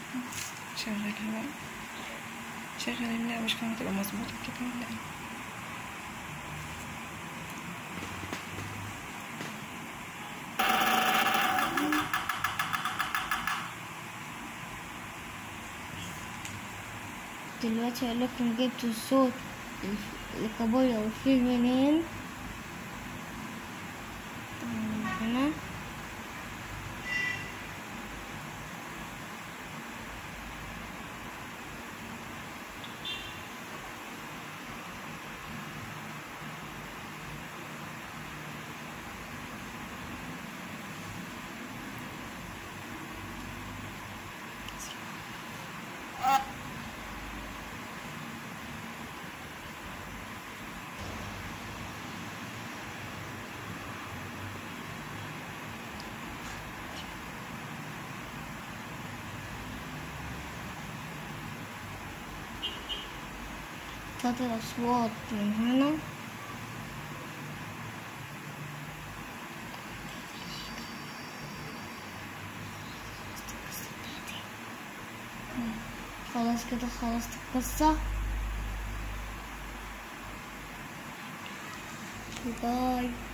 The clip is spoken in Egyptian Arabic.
شغلها بقى شغل اللعبة مش فاهمة تبقى مظبوطة كده ولا ايه دلوقتي هقول لكم جبت الصوت الف- الكابوريا والفيل منين من هنا تلات الأصوات من هنا خلاص كده خلصت القصة باي